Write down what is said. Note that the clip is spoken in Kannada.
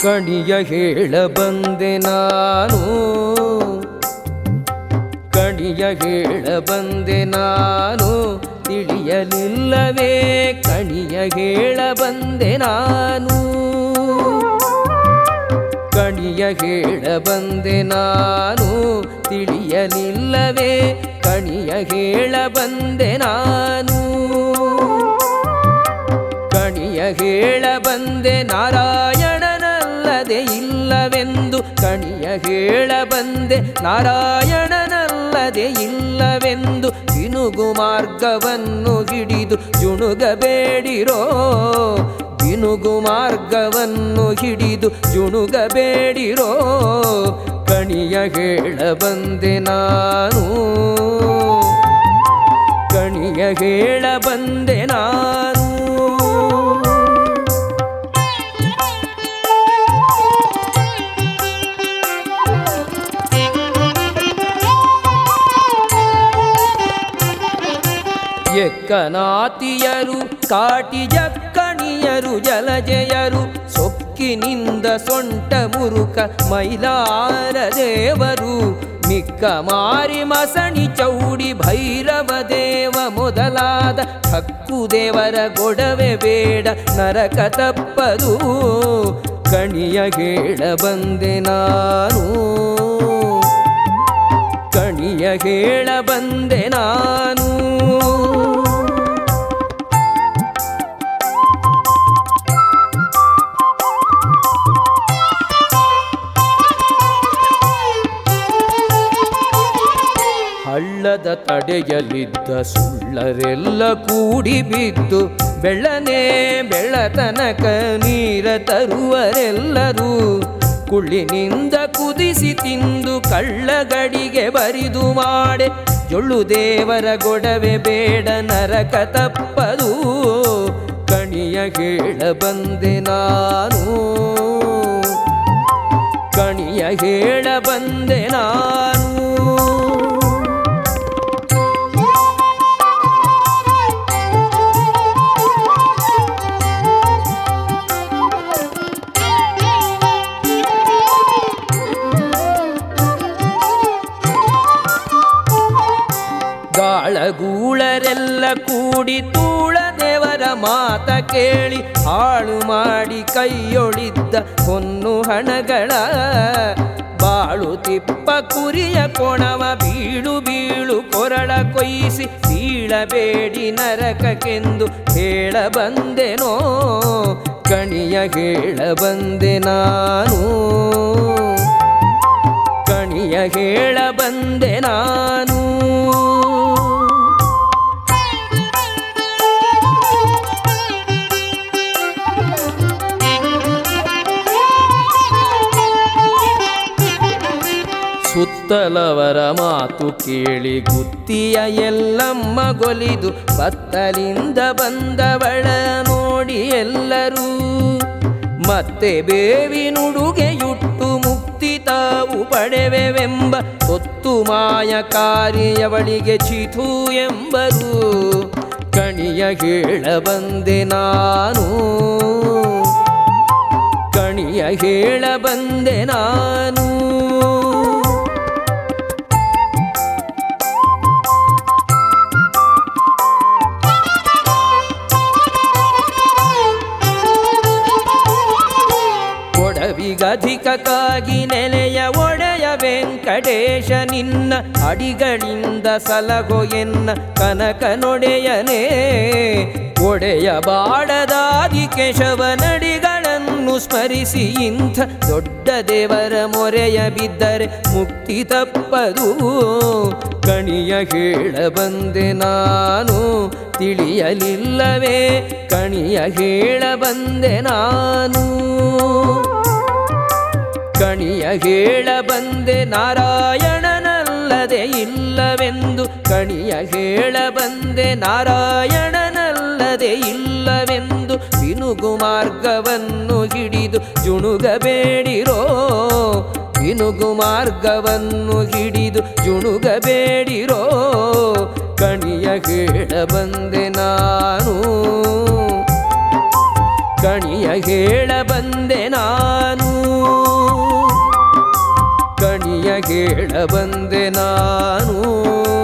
ಕಣಿಯ ಹೇಳ ಬಂದೆ ನಾನು ಕಣಿಯ ಹೇಳ ಬಂದೆ ನಾನು ತಿಳಿಯಲಿಲ್ಲವೇ ಕಣಿಯ ಹೇಳ ಬಂದೆ ನಾನು ಕಣಿಯ ಹೇಳ ಬಂದೆ ನಾನು ತಿಳಿಯಲಿಲ್ಲವೇ ಕಣಿಯ ಹೇಳ ಬಂದೆ ನಾನು ಕಣಿಯ ಹೇಳ ಬಂದೆ ನಾರಾಯಣನಲ್ಲದೆ ಇಲ್ಲವೆಂದು ಕಣಿಯ ಹೇಳ ಬಂದೆ ನಾರಾಯಣನಲ್ಲದೆ ಇಲ್ಲವೆಂದು ಇನುಗು ಮಾರ್ಗವನ್ನು ಹಿಡಿದು ಜುಣುಗಬೇಡಿರೋ ಇನುಗು ಮಾರ್ಗವನ್ನು ಹಿಡಿದು ಜುಣುಗಬೇಡಿರೋ ಕಣಿಯ ಹೇಳ ಬಂದೆ ನಾನು ಕಣಿಯ ಹೇಳ ಬಂದೆ ನಾನು ಎಕ್ಕನಾತಿಯರು ಕಾಟಿಜಕ್ಕಣಿಯರು ಜಲಜಯರು ಸೊಕ್ಕಿನಿಂದ ಸೊಂಟ ಮುರುಕ ಮೈಲಾರ ದೇವರು ಮಿಕ್ಕ ಮಾರಿ ಮಸಣಿ ಚೌಡಿ ಭೈರವ ದೇವ ಮೊದಲಾದ ಹಕ್ಕು ದೇವರ ಗೊಡವೆ ಬೇಡ ನರಕ ತಪ್ಪದು ಕಣಿಯ ಹೇಳ ಬಂದೆ ನಾನು ಕಣಿಯ ಹೇಳ ಬಂದೆ ನಾನು ಹಳ್ಳದ ತಡೆಯಲಿದ್ದ ಸುಳ್ಳರೆಲ್ಲ ಕೂಡಿ ಬಿದ್ದು ಬೆಳ್ಳನೆ ಬೆಳತನಕ ನೀರ ತರುವರೆಲ್ಲರೂ ಕುಳ್ಳಿನಿಂದ ಕುದಿಸಿ ತಿಂದು ಕಳ್ಳಗಡಿಗೆ ಬರಿದು ಮಾಡೆ ಜೊಳ್ಳು ದೇವರ ಗೊಡವೆ ಬೇಡ ನರಕ ತಪ್ಪದು ಕಣಿಯ ಹೇಳ ಬಂದೆ ನಾನು ಕಣಿಯ ಹೇಳ ಬಂದೆ ನಾನು ಗಾಳಗೂಳರೆಲ್ಲ ಕೂಡಿ ತೂಳ ದೇವರ ಮಾತ ಕೇಳಿ ಹಾಳು ಮಾಡಿ ಕೈಯೊಳಿದ್ದ ಹೊನ್ನು ಹಣಗಳ ಬಾಳು ತಿಪ್ಪ ಕುರಿಯ ಕೊಣವ ಬೀಳು ಬೀಳು ಕೊರಳ ಕೊಯ್ಯಿಸಿ ಬೀಳಬೇಡಿ ನರಕಕ್ಕೆಂದು ಹೇಳ ಬಂದೆನೋ ಕಣಿಯ ಹೇಳ ಬಂದೆ ನಾನು ಕಣಿಯ ಹೇಳ ಬಂದೆ ನಾನು ಸುತ್ತಲವರ ಮಾತು ಕೇಳಿ ಗುತ್ತಿಯ ಎಲ್ಲಮ್ಮ ಗೊಲಿದು ಬತ್ತಲಿಂದ ಬಂದವಳ ನೋಡಿ ಎಲ್ಲರೂ ಮತ್ತೆ ಬೇವಿನುಡುಗೆಯುಟ್ಟು ಮುಕ್ತಿ ತಾವು ಪಡೆವೆವೆಂಬ ಹೊತ್ತು ಮಾಯಕಾರಿಯವಳಿಗೆ ಚಿಥು ಎಂಬರು ಕಣಿಯ ಹೇಳ ಬಂದೆ ನಾನು ಕಣಿಯ ಹೇಳ ಬಂದೆ ನಾನು ಕೊಡವಿಗಧಿಕಕ್ಕಾಗಿ ನೆಲೆಯ ಒಡೆಯ ವೆಂಕಟೇಶ ನಿನ್ನ ಅಡಿಗಳಿಂದ ಸಲಗೋ ಎನ್ನ ಕನಕ ನೊಡೆಯನೇ ಒಡೆಯ ಬಾಡದಾದಿ ಕೇಶವನಡಿಗಳನ್ನು ಸ್ಮರಿಸಿ ಇಂಥ ದೊಡ್ಡ ದೇವರ ಮೊರೆಯ ಬಿದ್ದರೆ ಮುಕ್ತಿ ತಪ್ಪದು ಕಣಿಯ ಹೇಳ ಬಂದೆ ನಾನು ತಿಳಿಯಲಿಲ್ಲವೇ ಕಣಿಯ ಹೇಳ ಬಂದೆ ನಾನು ಕಣಿಯ ಹೇಳ ಬಂದೆ ನಾರಾಯಣನಲ್ಲದೆ ಇಲ್ಲವೆಂದು ಕಣಿಯ ಹೇಳ ಬಂದೆ ನಾರಾಯಣನಲ್ಲದೆ ಇಲ್ಲವೆಂದು ಬಿನುಗು ಮಾರ್ಗವನ್ನು ಹಿಡಿದು ಜುಣುಗಬೇಡಿರೋ ಬಿನುಗು ಮಾರ್ಗವನ್ನು ಹಿಡಿದು ಜುಣುಗಬೇಡಿರೋ ಕಣಿಯ ಹೇಳ ಬಂದೆ ನಾನು ಕಣಿಯ ಹೇಳ ಬಂದೆ ನಾನು ಹೇಳ ಬಂದೆ ನಾನು